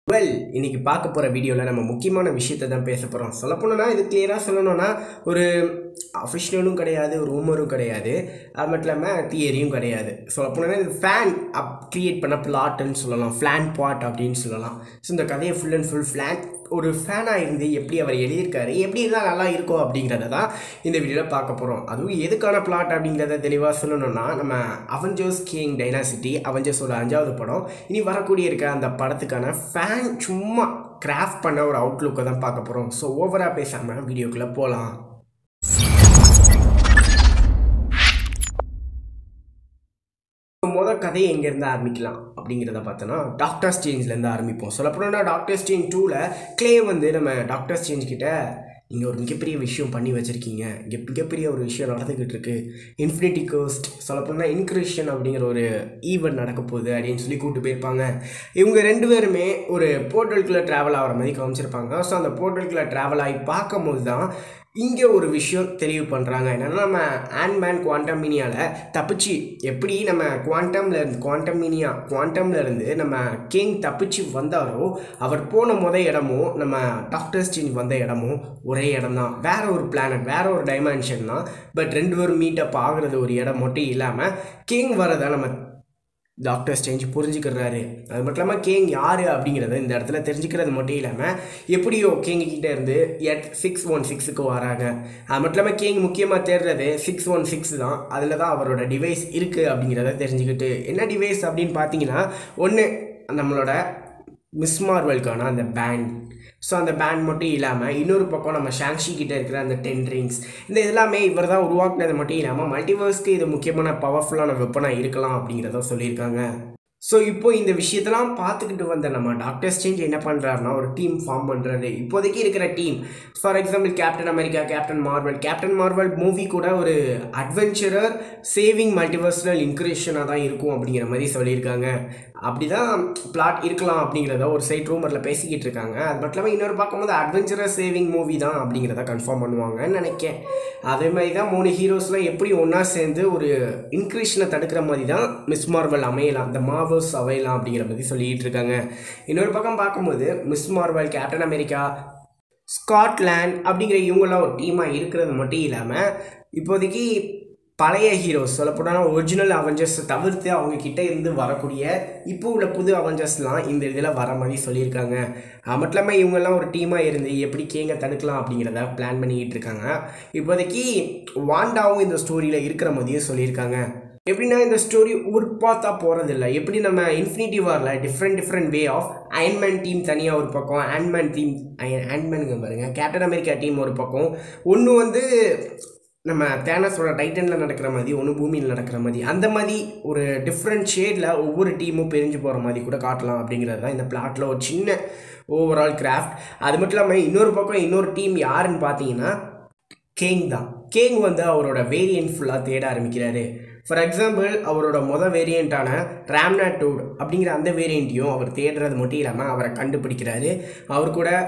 well இன்னைக்கு பார்க்க போகிற வீடியோவில் நம்ம முக்கியமான விஷயத்தை தான் பேச போகிறோம் சொல்லப்போனால் இது கிளியராக சொல்லணும்னா ஒரு அஃபிஷியலும் கிடையாது ஒரு ரூமரும் கிடையாது அது மட்டும் இல்லாமல் தியரியும் கிடையாது சொல்லப்போனால் இது ஃபேன் அப் க்ரியேட் பண்ண பிளாட்னு சொல்லலாம் ஃப்ளான் பாட் அப்படின்னு சொல்லலாம் ஸோ இந்த கதையை ஃபுல் அண்ட் ஃபுல் ஃப்ளான் ஒரு ஃபேனாக இருந்து எப்படி அவர் எழுதியிருக்காரு எப்படி இருந்தால் நல்லா இருக்கும் அப்படிங்கிறத தான் இந்த வீடியோவில் பார்க்க போகிறோம் அதுவும் எதுக்கான பிளாட் அப்படிங்கிறத தெளிவாக சொல்லணும்னா நம்ம அவெஞ்சர்ஸ் கிங் டைனாசிட்டி அவெஞ்சர்ஸோட அஞ்சாவது படம் இனி வரக்கூடிய இருக்க அந்த படத்துக்கான ஃபேன் சும்மா கிராஃப்ட் பண்ண ஒரு அவுட்லுக்கை தான் பார்க்க போகிறோம் ஸோ ஓவராக பேசாமல் வீடியோக்குள்ளே போகலாம் மொதல் கதையை எங்கேருந்து ஆரம்பிக்கலாம் அப்படிங்கிறத பார்த்தோன்னா டாக்டர் ஸ்டேஞ்ச்லேருந்து ஆரம்பிப்போம் சொல்லப்போனா டாக்டர் ஸ்டேஞ்ச் டூவில் க்ளே வந்து நம்ம டாக்டர் ஸ்டேஞ்ச் கிட்ட நீங்கள் ஒரு மிகப்பெரிய விஷயம் பண்ணி வச்சுருக்கீங்க இங்கே மிகப்பெரிய ஒரு விஷயம் நடந்துக்கிட்டு இருக்கு இன்ஃபினிட்டி கோஸ்ட் சொல்லப்போனால் இன்க்ரிஷன் அப்படிங்கிற ஒரு ஈவெண்ட் நடக்க போகுது அப்படின்னு சொல்லி கூப்பிட்டு போயிருப்பாங்க இவங்க ரெண்டு பேருமே ஒரு போர்ட்டலுக்குள்ளே ட்ராவல் ஆகிற மாதிரி காமிச்சிருப்பாங்க ஸோ அந்த போர்ட்டலுக்குள்ளே ட்ராவல் ஆகி பார்க்கும்போது தான் இங்கே ஒரு விஷயம் தெளிவு பண்ணுறாங்க என்னென்னா நம்ம ஆன்மேன் குவாண்டம் மீனியாவில் தப்பிச்சு எப்படி நம்ம குவாண்டமில் இருந்து குவாண்டம் மீனியா குவாண்டமில் இருந்து நம்ம கிங் தப்பிச்சு வந்தாரோ அவர் போன முத இடமும் நம்ம டாக்டர் ஸ்டேஞ்ச் வந்த இடமும் ஒரே இடம் தான் வேற ஒரு பிளானட் வேற ஒரு டைமென்ஷன் தான் பட் ரெண்டு பேரும் மீட்டப் ஆகுறது ஒரு இடம் மட்டும் இல்லாமல் கிங் வரதை நம்ம டாக்டர் ஸ்டேஞ்ச் புரிஞ்சுக்கிறாரு அது மட்டும் இல்லாமல் கேங் யார் அப்படிங்கிறத இந்த இடத்துல தெரிஞ்சுக்கிறது மட்டும் இல்லாமல் எப்படியோ கேங் கிட்ட இருந்து எட் சிக்ஸ் ஒன் சிக்ஸுக்கு வராங்க அது மட்டும் இல்லாமல் கேங் முக்கியமாக தேடுறது சிக்ஸ் ஒன் சிக்ஸ் தான் அதில் தான் அவரோட டிவைஸ் இருக்குது அப்படிங்கிறத தெரிஞ்சுக்கிட்டு என்ன டிவைஸ் அப்படின்னு பார்த்தீங்கன்னா ஒன்று நம்மளோட மிஸ் மார்வலுக்கான அந்த பேண்ட் ஸோ அந்த பேண்ட் மட்டும் இல்லாமல் இன்னொரு பக்கம் நம்ம ஷாங்ஷி கிட்ட இருக்கிற அந்த டென் ரிங்ஸ் இந்த எல்லாமே இவர் தான் உருவாக்குனது மட்டும் இல்லாமல் மல்டிவர்ஸ்க்கு இது முக்கியமான பவர்ஃபுல்லான வெப்பனாக இருக்கலாம் அப்படிங்கிறத சொல்லியிருக்காங்க ஸோ இப்போ இந்த விஷயத்தெல்லாம் பார்த்துக்கிட்டு வந்த நம்ம டாக்டர் ஸ்டேஞ்ச் என்ன பண்ணுறாருனா ஒரு டீம் ஃபார்ம் பண்ணுறாரு இப்போதைக்கு இருக்கிற team for example Captain America Captain Marvel Captain Marvel movie கூட ஒரு அட்வென்ச்சரர் சேவிங் மல்டிவர்ஸ்னல் இன்க்ரேஷனாக தான் இருக்கும் அப்படிங்கிற மாதிரி சொல்லியிருக்காங்க அப்படி தான் பிளாட் இருக்கலாம் அப்படிங்கிறத ஒரு சைட் ரூமரில் பேசிக்கிட்டு இருக்காங்க அது மட்டும் இல்லாமல் இன்னொரு பார்க்கும்போது அட்வென்ச்சரஸ் சேவிங் மூவி தான் அப்படிங்கிறத கன்ஃபார்ம் பண்ணுவாங்கன்னு நினைக்கேன் அதே மாதிரி தான் மூணு ஹீரோஸ்லாம் எப்படி ஒன்றா சேர்ந்து ஒரு இன்க்ரீஷனை தடுக்கிற மாதிரி தான் மிஸ் மார்வல் அமையலாம் இந்த மார்வல்ஸ் அமையலாம் அப்படிங்கிற மாதிரி சொல்லிக்கிட்டு இருக்காங்க இன்னொரு பக்கம் பார்க்கும்போது Miss Marvel Captain America Scott Lang அப்படிங்கிற இவங்கெல்லாம் ஒரு டீமாக இருக்கிறது மட்டும் இல்லாமல் இப்போதைக்கு பழைய ஹீரோஸ் சொல்லப்போனால் ஒரிஜினல் அவெஞ்சர்ஸை தவிர்த்து அவங்க கிட்ட இருந்து வரக்கூடிய இப்போ உள்ள புது அவெஞ்சர்ஸ்லாம் இந்த இதில் வர மாதிரி சொல்லியிருக்காங்க அது மட்டும் இல்லாமல் இவங்கெல்லாம் ஒரு டீமாக இருந்து எப்படி கேங்க தடுக்கலாம் அப்படிங்கிறத பிளான் பண்ணிக்கிட்டு இருக்காங்க இப்போதைக்கு வாண்டாவும் இந்த ஸ்டோரியில் இருக்கிற மாதிரியும் சொல்லியிருக்காங்க எப்படின்னா இந்த ஸ்டோரி ஒரு பார்த்தா போகிறதில்ல எப்படி நம்ம இன்ஃபினிட்டி வாரில் different different way of Iron Man team தனியாக ஒரு பக்கம் ஆன்மேன் டீம் ஆன்மேனுங்க பாருங்க கேப்டன் அமெரிக்கா டீம் ஒரு பக்கம் ஒன்று வந்து நம்ம தேனஸோட டைட்டனில் நடக்கிற மாதிரி ஒன்று பூமியில் நடக்கிற மாதிரி அந்த மாதிரி ஒரு டிஃப்ரெண்ட் ஷேடில் ஒவ்வொரு டீமும் பிரிஞ்சு போகிற மாதிரி கூட காட்டலாம் அப்படிங்கிறது தான் இந்த பிளாட்டில் ஒரு சின்ன ஓவரால் கிராஃப்ட் அது மட்டும் இல்லாமல் இன்னொரு பக்கம் இன்னொரு டீம் யாருன்னு பார்த்தீங்கன்னா கேங் தான் கேங் வந்து அவரோட வேரியன்ட் ஃபுல்லாக தேட ஆரம்பிக்கிறாரு ஃபார் எக்ஸாம்பிள் அவரோட மொதல் வேரியண்ட்டான ரேம்னா டூட் அப்படிங்கிற அந்த வேரியண்ட்டையும் அவர் தேடுறது மட்டும் இல்லாமல் அவரை கண்டுபிடிக்கிறாரு அவர் கூட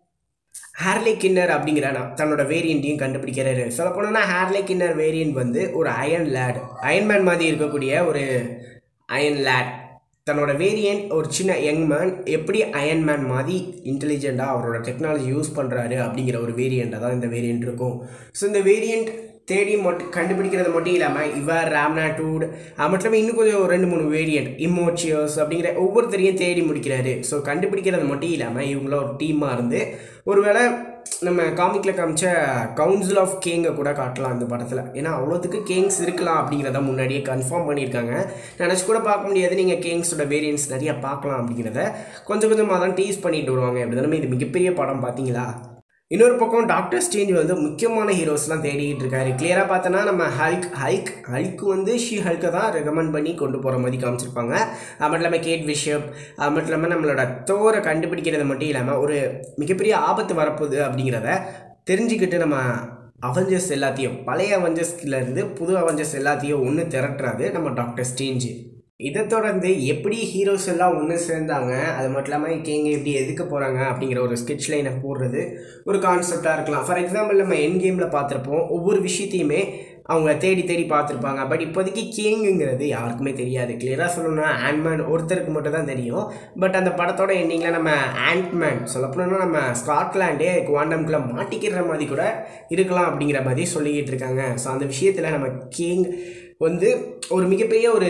ஹேர்லே கின்னர் அப்படிங்கிற தன்னோட வேரியண்ட்டையும் கண்டுபிடிக்கிறாரு சொல்ல போனோன்னா ஹேர்லே கின்னர் வேரியண்ட் வந்து ஒரு அயன் லேட் அயன்மேன் மாதிரி இருக்கக்கூடிய ஒரு அயன் லேட் தன்னோட வேரியண்ட் ஒரு சின்ன யங் மேன் எப்படி அயன்மேன் மாதிரி இன்டெலிஜென்ட்டாக அவரோட டெக்னாலஜி யூஸ் பண்ணுறாரு அப்படிங்கிற ஒரு வேரியண்ட்டாக தான் இந்த வேரியண்ட் இருக்கும் ஸோ இந்த வேரியண்ட் தேடி மட்டும் கண்டுபிடிக்கிறது மட்டும் இல்லாமல் இவர் ராம்னாட்டூட் அது மட்டும் இல்லாமல் இன்னும் கொஞ்சம் ரெண்டு மூணு வேரியண்ட் இமோச்சியஸ் அப்படிங்கிற ஒவ்வொருத்தரையும் தேடி முடிக்கிறாரு ஸோ கண்டுபிடிக்கிறது மட்டும் இல்லாமல் இவங்கள ஒரு டீமாக இருந்து ஒருவேளை நம்ம காமிக்கில் காமிச்ச கவுன்சில் ஆஃப் கேங்கை கூட காட்டலாம் இந்த படத்தில் ஏன்னா அவ்வளோத்துக்கு கேங்ஸ் இருக்கலாம் அப்படிங்கிறத முன்னாடியே கன்ஃபார்ம் பண்ணியிருக்காங்க நினச்சி கூட பார்க்க முடியாது நீங்கள் கேங்ஸோட வேரியன்ஸ் நிறையா பார்க்கலாம் அப்படிங்கிறத கொஞ்சம் கொஞ்சமாக தான் டீஸ் பண்ணிட்டு வருவாங்க அப்படி தானே இது மிகப்பெரிய படம் பார்த்தீங்களா இன்னொரு பக்கம் டாக்டர் ஸ்டேஞ்ச் வந்து முக்கியமான ஹீரோஸ்லாம் தேடிக்கிட்டு இருக்காரு கிளியராக பார்த்தோன்னா நம்ம ஹல்க் ஹல்க் ஹல்க் வந்து ஷீ ஹல்க்கை தான் ரெக்கமெண்ட் பண்ணி கொண்டு போகிற மாதிரி காமிச்சிருப்பாங்க அது மட்டும் இல்லாமல் கேட் பிஷப் அது மட்டும் இல்லாமல் நம்மளோட தோரை கண்டுபிடிக்கிறது மட்டும் இல்லாமல் ஒரு மிகப்பெரிய ஆபத்து வரப்போகுது அப்படிங்கிறத தெரிஞ்சுக்கிட்டு நம்ம அவெஞ்சர்ஸ் எல்லாத்தையும் பழைய அவெஞ்சர்ஸ்லேருந்து புது அவெஞ்சர்ஸ் எல்லாத்தையும் ஒன்று திரட்டுறாது நம்ம டாக்டர் ஸ்டேஞ்சு இதை தொடர்ந்து எப்படி ஹீரோஸ் எல்லாம் ஒன்று சேர்ந்தாங்க அது மட்டும் இல்லாமல் கேங்க எப்படி எதுக்க போகிறாங்க அப்படிங்கிற ஒரு ஸ்கெட்ச் லைனை போடுறது ஒரு கான்செப்டாக இருக்கலாம் ஃபார் எக்ஸாம்பிள் நம்ம என் கேமில் பார்த்துருப்போம் ஒவ்வொரு விஷயத்தையுமே அவங்க தேடி தேடி பார்த்துருப்பாங்க பட் இப்போதைக்கு கிங்குங்கிறது யாருக்குமே தெரியாது கிளியராக சொல்லணும்னா ஆண்ட்மேன் ஒருத்தருக்கு மட்டும் தான் தெரியும் பட் அந்த படத்தோட எண்டிங்கில் நம்ம ஆண்ட்மேன் சொல்லப்போனால் நம்ம ஸ்காட்லாண்டே குவாண்டம்குள்ளே மாட்டிக்கிற மாதிரி கூட இருக்கலாம் அப்படிங்கிற மாதிரி சொல்லிக்கிட்டு இருக்காங்க ஸோ அந்த விஷயத்தில் நம்ம கிங் வந்து ஒரு மிகப்பெரிய ஒரு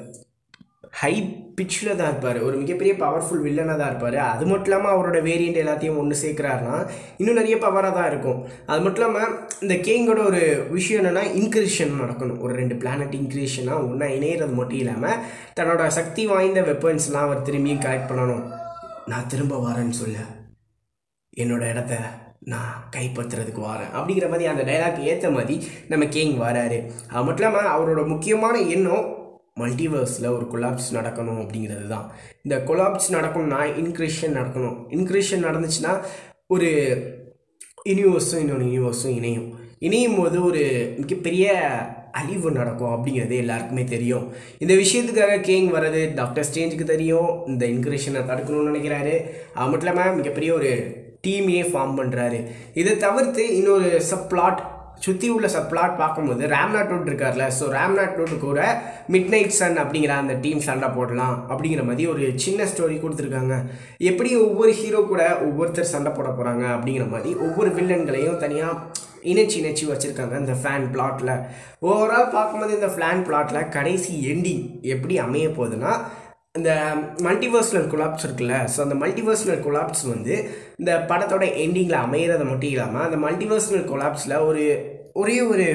ஹை பிச்சில் தான் இருப்பார் ஒரு மிகப்பெரிய பவர்ஃபுல் வில்லனாக தான் இருப்பார் அது மட்டும் இல்லாமல் அவரோட வேரியண்ட் எல்லாத்தையும் ஒன்று சேர்க்குறாருனா இன்னும் நிறைய பவராக தான் இருக்கும் அது மட்டும் இல்லாமல் இந்த கேங்கோட ஒரு விஷயம் என்னென்னா இன்க்ரிஷன் நடக்கணும் ஒரு ரெண்டு பிளானட் இன்க்ரிஷனாக ஒன்றா இணையிறது மட்டும் இல்லாமல் தன்னோட சக்தி வாய்ந்த வெப்பன்ஸ்லாம் அவர் திரும்பியும் கலெக்ட் பண்ணணும் நான் திரும்ப வரேன்னு சொல்ல என்னோட இடத்த நான் கைப்பற்றுறதுக்கு வரேன் அப்படிங்கிற மாதிரி அந்த டைலாக் ஏற்ற மாதிரி நம்ம கேங் வராரு அது மட்டும் இல்லாமல் அவரோட முக்கியமான எண்ணம் மல்டிவர்ஸில் ஒரு கொலாப்ஸ் நடக்கணும் அப்படிங்கிறது தான் இந்த கொலாப்ஸ் நடக்கணும்னா இன்க்ரிஷன் நடக்கணும் இன்க்ரிஷன் நடந்துச்சுன்னா ஒரு யூனிவர்ஸும் இன்னொன்று யூனிவர்ஸும் இணையும் இணையும் போது ஒரு மிகப்பெரிய அழிவு நடக்கும் அப்படிங்கிறது எல்லாருக்குமே தெரியும் இந்த விஷயத்துக்காக கேங் வர்றது டாக்டர் ஸ்டேஞ்சுக்கு தெரியும் இந்த இன்க்ரிஷனை தடுக்கணும்னு நினைக்கிறாரு அது மட்டும் இல்லாமல் மிகப்பெரிய ஒரு டீமையே ஃபார்ம் பண்ணுறாரு இதை தவிர்த்து இன்னொரு சப் பிளாட் சுற்றி உள்ள சப் பிளாட் பார்க்கும்போது ரேம்நாட் ரோட் இருக்கார்ல ஸோ ரேம்நாட் ரோட்டு கூட மிட் நைட் சன் அப்படிங்கிற அந்த டீம் சண்டை போடலாம் அப்படிங்கிற மாதிரி ஒரு சின்ன ஸ்டோரி கொடுத்துருக்காங்க எப்படி ஒவ்வொரு ஹீரோ கூட ஒவ்வொருத்தர் சண்டை போட போகிறாங்க அப்படிங்கிற மாதிரி ஒவ்வொரு வில்லன்களையும் தனியாக இணைச்சி இணைச்சி வச்சுருக்காங்க இந்த ஃபேன் பிளாட்டில் ஓவரால் பார்க்கும்போது இந்த ஃபேன் பிளாட்டில் கடைசி எண்டிங் எப்படி அமைய போகுதுன்னா இந்த மல்டிவர்ஸ்னல் கொலாப்ஸ் இருக்குல்ல ஸோ அந்த மல்டிவர்ஸ்னல் கொலாப்ஸ் வந்து இந்த படத்தோட எண்டிங்கில் அமையிறது மட்டும் இல்லாமல் அந்த மல்டிவர்ஸ்னல் கொலாப்ஸில் ஒரு ஒரே ஒரு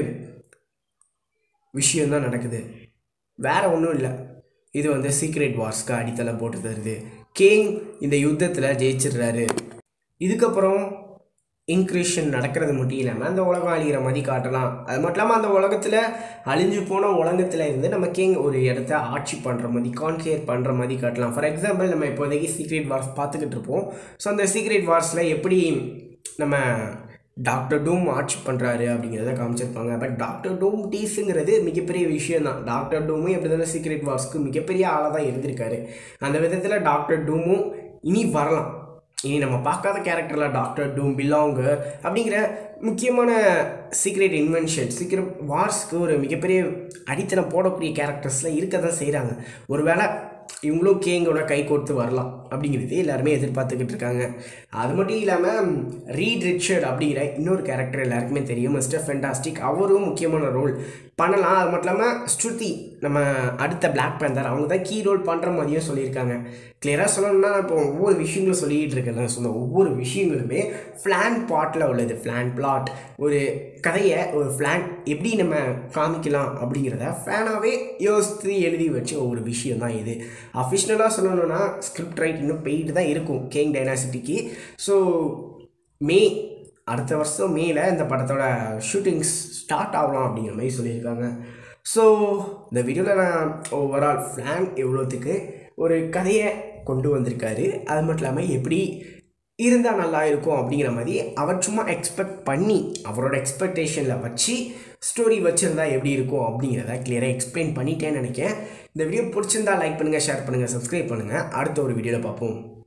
விஷயம்தான் நடக்குது வேற ஒன்றும் இல்லை இது வந்து சீக்ரெட் வார்ஸ்க்கு அடித்தளம் போட்டு தருது கேங் இந்த யுத்தத்தில் ஜெயிச்சிடுறாரு இதுக்கப்புறம் இன்க்ரீஷன் நடக்கிறது மட்டும் இல்லாமல் அந்த உலகம் அழிகிற மாதிரி காட்டலாம் அது மட்டும் இல்லாமல் அந்த உலகத்தில் அழிஞ்சு போன உலகத்தில் இருந்து நம்ம கிங் ஒரு இடத்த ஆட்சி பண்ணுற மாதிரி கான்கேர் பண்ணுற மாதிரி காட்டலாம் ஃபார் எக்ஸாம்பிள் நம்ம இப்போதைக்கு சீக்ரெட் வார்ஸ் பார்த்துக்கிட்டு இருப்போம் ஸோ அந்த சீக்ரெட் வார்ஸில் எப்படி நம்ம டாக்டர் டூம் ஆட்சி பண்ணுறாரு அப்படிங்கிறத காமிச்சிருப்பாங்க பட் டாக்டர் டூம் டீஸுங்கிறது மிகப்பெரிய விஷயம் தான் டாக்டர் டூமும் எப்படி தானே சீக்ரெட் வார்ஸ்க்கு மிகப்பெரிய ஆளாக தான் இருந்திருக்காரு அந்த விதத்தில் டாக்டர் டூமும் இனி வரலாம் இனி நம்ம பார்க்காத கேரக்டரில் டாக்டர் டூம் பிலாங்கர் அப்படிங்கிற முக்கியமான சீக்ரெட் இன்வென்ஷன் சீக்ரெட் வார்ஸ்க்கு ஒரு மிகப்பெரிய அடித்தளம் போடக்கூடிய கேரக்டர்ஸ்லாம் இருக்க தான் செய்கிறாங்க ஒருவேளை இவங்களும் கேங்கோட கை கோர்த்து வரலாம் அப்படிங்கிறது எல்லாருமே எதிர்பார்த்துக்கிட்டு இருக்காங்க அது மட்டும் இல்லாமல் ரீட் ரிச்சர்ட் அப்படிங்கிற இன்னொரு கேரக்டர் எல்லாருக்குமே தெரியும் மிஸ்டர் ஃபென்டாஸ்டிக் அவரும் முக்கியமான ரோல் பண்ணலாம் அது மட்டும் இல்லாமல் ஸ்ருதி நம்ம அடுத்த பிளாக் பேந்தர் அவங்க தான் கீ ரோல் பண்ணுற மாதிரியும் சொல்லியிருக்காங்க கிளியராக சொல்லணும்னா இப்போ ஒவ்வொரு விஷயங்களும் சொல்லிக்கிட்டு இருக்கேன் ஸோ அந்த ஒவ்வொரு விஷயங்களுமே ஃப்ளான் பாட்டில் உள்ளது ஃப்ளான் பிளாட் ஒரு கதையை ஒரு ஃப்ளான் எப்படி நம்ம காமிக்கலாம் அப்படிங்கிறத ஃபேனாகவே யோசித்து எழுதி வச்ச ஒரு விஷயம் தான் இது அஃபிஷனலாக சொல்லணும்னா ஸ்கிரிப்ட் ரைட் இன்னும் போயிட்டு தான் இருக்கும் கேங் டைனாசிட்டிக்கு ஸோ மே அடுத்த வருஷம் மேல இந்த படத்தோட ஷூட்டிங்ஸ் ஸ்டார்ட் ஆகலாம் அப்படிங்கிற மாதிரி சொல்லியிருக்காங்க ஸோ இந்த வீடியோவில் நான் ஓவரால் ஃப்ளான் எவ்வளோத்துக்கு ஒரு கதையை கொண்டு வந்திருக்காரு அது மட்டும் இல்லாமல் எப்படி இருந்தால் நல்லா இருக்கும் அப்படிங்கிற மாதிரி அவர் சும்மா எக்ஸ்பெக்ட் பண்ணி அவரோட எக்ஸ்பெக்டேஷனில் வச்சு ஸ்டோரி வச்சுருந்தா எப்படி இருக்கும் அப்படிங்கிறத கிளியராக எக்ஸ்பிளைன் பண்ணிட்டேன்னு நினைக்கிறேன் இந்த வீடியோ பிடிச்சிருந்தா லைக் பண்ணுங்கள் ஷேர் பண்ணுங்கள் சப்ஸ்கிரைப் பண்ணுங்கள் அடுத்த ஒரு வீடியோவில் பார்ப்போம்